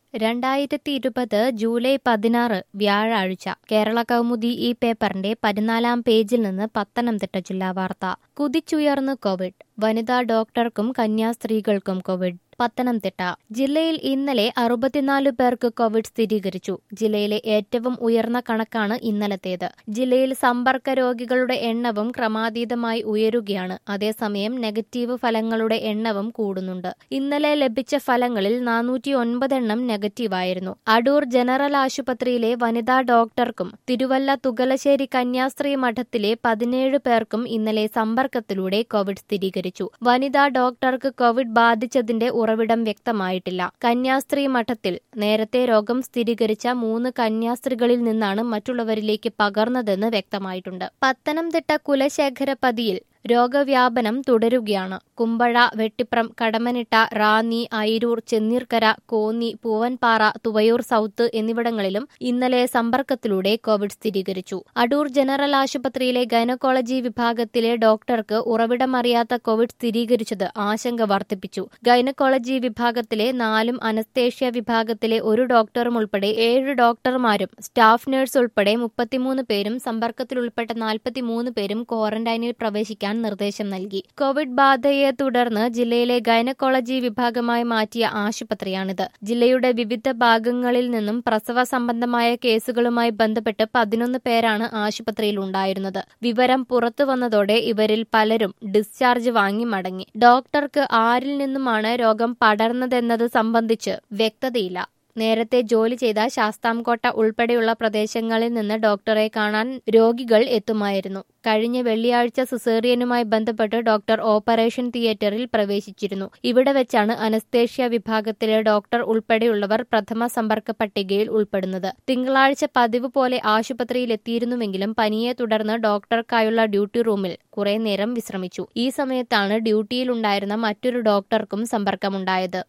രണ്ടായിരത്തി ഇരുപത് ജൂലൈ പതിനാറ് വ്യാഴാഴ്ച കേരള കൗമുദി ഈ പേപ്പറിന്റെ പതിനാലാം പേജിൽ നിന്ന് പത്തനംതിട്ട ജില്ലാ വാർത്ത കുതിച്ചുയർന്നു കോവിഡ് വനിതാ ഡോക്ടർക്കും കന്യാസ്ത്രീകൾക്കും കോവിഡ് പത്തനംതിട്ട ജില്ലയിൽ ഇന്നലെ അറുപത്തിനാല് പേർക്ക് കോവിഡ് സ്ഥിരീകരിച്ചു ജില്ലയിലെ ഏറ്റവും ഉയർന്ന കണക്കാണ് ഇന്നലത്തേത് ജില്ലയിൽ സമ്പർക്ക രോഗികളുടെ എണ്ണവും ക്രമാതീതമായി ഉയരുകയാണ് അതേസമയം നെഗറ്റീവ് ഫലങ്ങളുടെ എണ്ണവും കൂടുന്നുണ്ട് ഇന്നലെ ലഭിച്ച ഫലങ്ങളിൽ നാനൂറ്റി ഒൻപതെണ്ണം നെഗറ്റീവായിരുന്നു അടൂർ ജനറൽ ആശുപത്രിയിലെ വനിതാ ഡോക്ടർക്കും തിരുവല്ല തുകലശ്ശേരി കന്യാസ്ത്രീ മഠത്തിലെ പതിനേഴ് പേർക്കും ഇന്നലെ സമ്പർക്കത്തിലൂടെ കോവിഡ് സ്ഥിരീകരിച്ചു വനിതാ ഡോക്ടർക്ക് കോവിഡ് ബാധിച്ചതിന്റെ ഉറവിടം വ്യക്തമായിട്ടില്ല കന്യാസ്ത്രീ മഠത്തിൽ നേരത്തെ രോഗം സ്ഥിരീകരിച്ച മൂന്ന് കന്യാസ്ത്രീകളിൽ നിന്നാണ് മറ്റുള്ളവരിലേക്ക് പകർന്നതെന്ന് വ്യക്തമായിട്ടുണ്ട് പത്തനംതിട്ട കുലശേഖരപതിയിൽ രോഗവ്യാപനം തുടരുകയാണ് കുമ്പഴ വെട്ടിപ്രം കടമനിട്ട റാന്നി അയിരൂർ ചെന്നീർക്കര കോന്നി പൂവൻപാറ തുവയൂർ സൌത്ത് എന്നിവിടങ്ങളിലും ഇന്നലെ സമ്പർക്കത്തിലൂടെ കോവിഡ് സ്ഥിരീകരിച്ചു അടൂർ ജനറൽ ആശുപത്രിയിലെ ഗൈനക്കോളജി വിഭാഗത്തിലെ ഡോക്ടർക്ക് ഉറവിടമറിയാത്ത കോവിഡ് സ്ഥിരീകരിച്ചത് ആശങ്ക വർദ്ധിപ്പിച്ചു ഗൈനക്കോളജി വിഭാഗത്തിലെ നാലും അനസ്തേഷ്യ വിഭാഗത്തിലെ ഒരു ഡോക്ടറും ഉൾപ്പെടെ ഏഴ് ഡോക്ടർമാരും സ്റ്റാഫ് നഴ്സ് ഉൾപ്പെടെ മുപ്പത്തിമൂന്ന് പേരും സമ്പർക്കത്തിൽ ഉൾപ്പെട്ട നാൽപ്പത്തിമൂന്ന് പേരും ക്വാറന്റൈനിൽ പ്രവേശിക്കാൻ നിർദ്ദേശം നൽകി കോവിഡ് ബാധയെ തുടർന്ന് ജില്ലയിലെ ഗൈനക്കോളജി വിഭാഗമായി മാറ്റിയ ആശുപത്രിയാണിത് ജില്ലയുടെ വിവിധ ഭാഗങ്ങളിൽ നിന്നും പ്രസവ സംബന്ധമായ കേസുകളുമായി ബന്ധപ്പെട്ട് പതിനൊന്ന് പേരാണ് ആശുപത്രിയിൽ ഉണ്ടായിരുന്നത് വിവരം പുറത്തു വന്നതോടെ ഇവരിൽ പലരും ഡിസ്ചാർജ് വാങ്ങി മടങ്ങി ഡോക്ടർക്ക് ആരിൽ നിന്നുമാണ് രോഗം പടർന്നതെന്നത് സംബന്ധിച്ച് വ്യക്തതയില്ല നേരത്തെ ജോലി ചെയ്ത ശാസ്താംകോട്ട ഉൾപ്പെടെയുള്ള പ്രദേശങ്ങളിൽ നിന്ന് ഡോക്ടറെ കാണാൻ രോഗികൾ എത്തുമായിരുന്നു കഴിഞ്ഞ വെള്ളിയാഴ്ച സിസേറിയനുമായി ബന്ധപ്പെട്ട് ഡോക്ടർ ഓപ്പറേഷൻ തിയേറ്ററിൽ പ്രവേശിച്ചിരുന്നു ഇവിടെ വെച്ചാണ് അനസ്തേഷ്യ വിഭാഗത്തിലെ ഡോക്ടർ ഉൾപ്പെടെയുള്ളവർ പ്രഥമ സമ്പർക്ക പട്ടികയിൽ ഉൾപ്പെടുന്നത് തിങ്കളാഴ്ച പതിവ് പോലെ ആശുപത്രിയിൽ എത്തിയിരുന്നുവെങ്കിലും പനിയെ തുടർന്ന് ഡോക്ടർക്കായുള്ള ഡ്യൂട്ടി റൂമിൽ കുറെ നേരം വിശ്രമിച്ചു ഈ സമയത്താണ് ഡ്യൂട്ടിയിലുണ്ടായിരുന്ന മറ്റൊരു ഡോക്ടർക്കും സമ്പർക്കമുണ്ടായത്